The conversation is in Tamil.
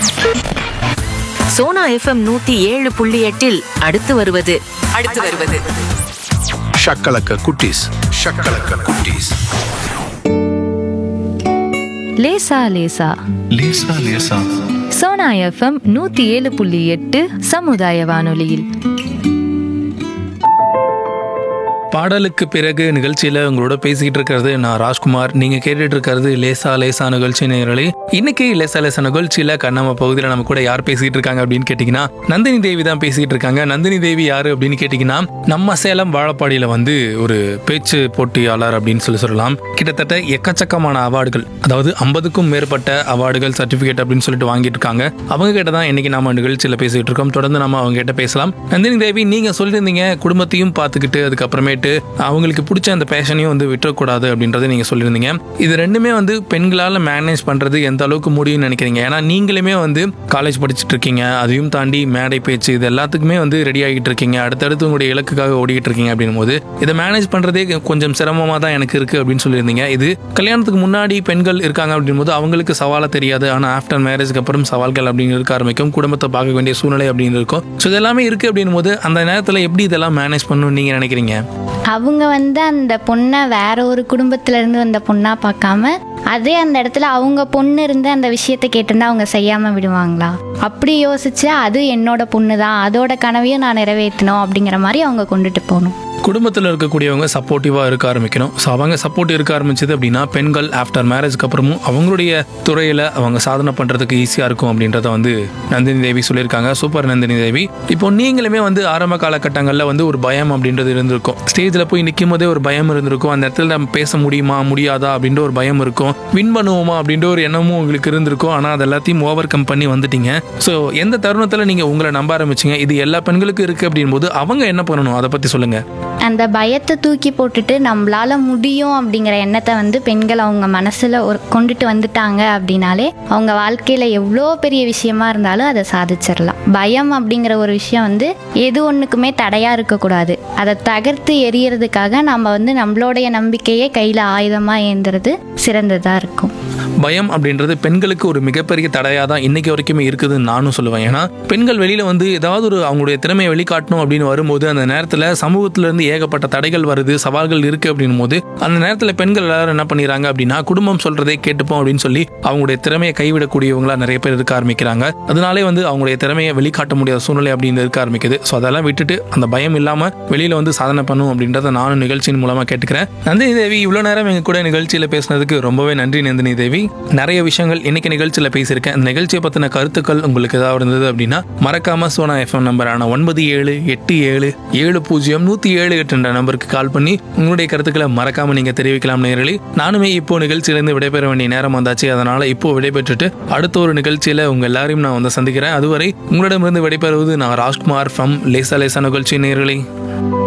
சோனா எஃப்எம் நூத்தி ஏழு புள்ளி எட்டில் அடுத்து வருவது அடுத்து வருவது ஷக்கலக்க குட்டீஸ் ஷக்கலக்க குட்டீஸ் லேசா லேசா லேசா லேசா சோனா எஃப்எம் நூத்தி ஏழு புள்ளி எட்டு சமுதாய வானொலியில் பாடலுக்கு பிறகு நிகழ்ச்சியில உங்களோட பேசிக்கிட்டு இருக்கிறது நான் ராஜ்குமார் நீங்க கேட்டுட்டு இருக்கிறது லேசா லேசா நிகழ்ச்சி நேரலே இன்னைக்கு லேசா லேசா நிகழ்ச்சியில கண்ணாம பகுதியில் நம்ம கூட யார் பேசிட்டு இருக்காங்க அப்படின்னு கேட்டீங்கன்னா நந்தினி தேவி தான் பேசிட்டு இருக்காங்க நந்தினி தேவி யாரு அப்படின்னு கேட்டீங்கன்னா நம்ம சேலம் வாழப்பாடியில வந்து ஒரு பேச்சு போட்டியாளர் அப்படின்னு சொல்லி சொல்லலாம் கிட்டத்தட்ட எக்கச்சக்கமான அவார்டுகள் அதாவது ஐம்பதுக்கும் மேற்பட்ட அவார்டுகள் சர்டிபிகேட் அப்படின்னு சொல்லிட்டு வாங்கிட்டு இருக்காங்க அவங்க கிட்ட தான் இன்னைக்கு நாம நிகழ்ச்சியில பேசிட்டு இருக்கோம் தொடர்ந்து நம்ம அவங்க கிட்ட பேசலாம் நந்தினி தேவி நீங்க சொல்லியிருந்தீங்க குடும்பத்தையும் பார்த்துக்கிட்டு அதுக்கப்புறமேட்டு அவங்களுக்கு பிடிச்ச அந்த பேஷனையும் வந்து விட்டுறக்கூடாது அப்படின்றத நீங்க சொல்லியிருந்தீங்க இது ரெண்டுமே வந்து பெண்களால் மேனேஜ் பண்றது எந்த அளவுக்கு முடியும்னு நினைக்கிறீங்க ஏன்னா நீங்களுமே வந்து காலேஜ் படிச்சுட்டு இருக்கீங்க அதையும் தாண்டி மேடை பேச்சு இது எல்லாத்துக்குமே வந்து ரெடி ஆகிட்டு இருக்கீங்க அடுத்தடுத்து உங்களுடைய இலக்குக்காக ஓடிக்கிட்டு இருக்கீங்க அப்படின்னும் போது இதை மேனேஜ் பண்றதே கொஞ்சம் சிரமமாக தான் எனக்கு இருக்கு அப்படின்னு சொல்லியிருந்தீங்க இது கல்யாணத்துக்கு முன்னாடி பெண்கள் இருக்காங்க அப்படின் போது அவங்களுக்கு சவாலாக தெரியாது ஆனால் ஆஃப்டர் மேரேஜ்க்கு அப்புறம் சவால்கள் அப்படின்னு இருக்க ஆரம்பிக்கும் குடும்பத்தை பார்க்க வேண்டிய சூழ்நிலை அப்படின்னு இருக்கும் ஸோ இதெல்லாமே இருக்கு அப்படின் போது அந்த நேரத்தில் எப்படி இதெல்லாம் மேனேஜ் பண்ணணும்னு நீங்க நினைக்கிறீங்க அவங்க வந்து அந்த பொண்ணை வேற ஒரு குடும்பத்துல இருந்து வந்த பொண்ணா பார்க்காம அதே அந்த இடத்துல அவங்க பொண்ணு இருந்து அந்த விஷயத்தை கேட்டிருந்தா அவங்க செய்யாம விடுவாங்களா அப்படி யோசிச்சு அது என்னோட பொண்ணு தான் அதோட கனவையும் நான் நிறைவேற்றணும் அப்படிங்கிற மாதிரி அவங்க கொண்டுட்டு போகணும் குடும்பத்தில் இருக்கக்கூடியவங்க சப்போர்ட்டிவாக இருக்க ஆரம்பிக்கணும் ஸோ அவங்க சப்போர்ட் இருக்க ஆரம்பிச்சது அப்படின்னா பெண்கள் ஆஃப்டர் மேரேஜ்க்கு அப்புறமும் அவங்களுடைய துறையில் அவங்க சாதனை பண்ணுறதுக்கு ஈஸியாக இருக்கும் அப்படின்றத வந்து நந்தினி தேவி சொல்லியிருக்காங்க சூப்பர் நந்தினி தேவி இப்போ நீங்களுமே வந்து ஆரம்ப காலகட்டங்களில் வந்து ஒரு பயம் அப்படின்றது இருந்திருக்கும் ஸ்டேஜில் போய் நிற்கும் போதே ஒரு பயம் இருந்திருக்கும் அந்த இடத்துல நம்ம பேச முடியுமா முடியாதா அப்படின்ற ஒரு பயம் இருக்கும் வின் பண்ணுவோமா அப்படின்ற ஒரு எண்ணமும் உங்களுக்கு இருந்திருக்கும் ஆனால் அது எல்லாத்தையும் ஓவர் கம் பண்ணி வந்துட்டீங்க ஸோ எந்த தருணத்தில் நீங்கள் உங்களை நம்ப ஆரம்பிச்சீங்க இது எல்லா பெண்களுக்கும் இருக்குது அப்படின் போது அவங்க என்ன பண்ணணும் அதை பற்றி சொல்லுங்கள் அந்த பயத்தை தூக்கி போட்டுட்டு நம்மளால முடியும் அப்படிங்கிற எண்ணத்தை வந்து பெண்கள் அவங்க மனசுல ஒரு கொண்டுட்டு வந்துட்டாங்க அப்படின்னாலே அவங்க வாழ்க்கையில எவ்வளோ பெரிய விஷயமா இருந்தாலும் அதை சாதிச்சிடலாம் பயம் அப்படிங்கிற ஒரு விஷயம் வந்து எது ஒண்ணுக்குமே தடையா இருக்கக்கூடாது அதை தகர்த்து எரியறதுக்காக நம்ம வந்து நம்மளுடைய நம்பிக்கையே கையில ஆயுதமா ஏந்துறது சிறந்ததா இருக்கும் பயம் அப்படின்றது பெண்களுக்கு ஒரு மிகப்பெரிய தடையாக தான் இன்னைக்கு வரைக்குமே இருக்குதுன்னு நானும் சொல்லுவேன் ஏன்னா பெண்கள் வெளியில வந்து ஏதாவது ஒரு அவங்களுடைய திறமையை வெளிக்காட்டணும் அப்படின்னு வரும்போது அந்த நேரத்தில் சமூகத்துல இருந்து ஏகப்பட்ட தடைகள் வருது சவால்கள் இருக்கு அப்படின்னும் போது அந்த நேரத்தில் பெண்கள் எல்லாரும் என்ன பண்ணிடுறாங்க அப்படின்னா குடும்பம் சொல்றதே கேட்டுப்போம் அப்படின்னு சொல்லி அவங்களுடைய திறமையை கைவிடக்கூடியவங்களா நிறைய பேர் இருக்க ஆரம்பிக்கிறாங்க அதனாலே வந்து அவங்களுடைய திறமையை வெளிக்காட்ட முடியாத சூழ்நிலை அப்படின்னு இருக்க ஆரம்பிக்குது ஸோ அதெல்லாம் விட்டுட்டு அந்த பயம் இல்லாம வெளியில வந்து சாதனை பண்ணும் அப்படின்றத நானும் நிகழ்ச்சியின் மூலமா கேட்டுக்கிறேன் நந்தினி தேவி இவ்வளவு நேரம் எங்க கூட நிகழ்ச்சியில பேசினதுக்கு ரொம்பவே நன்றி நந்தினி தேவி நிறைய விஷயங்கள் இன்னைக்கு நிகழ்ச்சியில பேசியிருக்கேன் இந்த நிகழ்ச்சியை பத்தின கருத்துக்கள் உங்களுக்கு ஏதாவது இருந்தது அப்படின்னா மறக்காம சோனா எஃப்எம் நம்பரான ஒன்பது ஏழு எட்டு ஏழு ஏழு பூஜ்ஜியம் நூத்தி ஏழு எட்டு என்ற நம்பருக்கு கால் பண்ணி உங்களுடைய கருத்துக்களை மறக்காம நீங்க தெரிவிக்கலாம் நேரலி நானுமே இப்போ நிகழ்ச்சியிலிருந்து விடைபெற வேண்டிய நேரம் வந்தாச்சு அதனால இப்போ விடைபெற்றுட்டு அடுத்த ஒரு நிகழ்ச்சியில உங்க எல்லாரையும் நான் வந்து சந்திக்கிறேன் அதுவரை உங்களிடமிருந்து விடைபெறுவது நான் ராஜ்குமார் ஃப்ரம் லேசா லேசா நிகழ்ச்சி நேரலி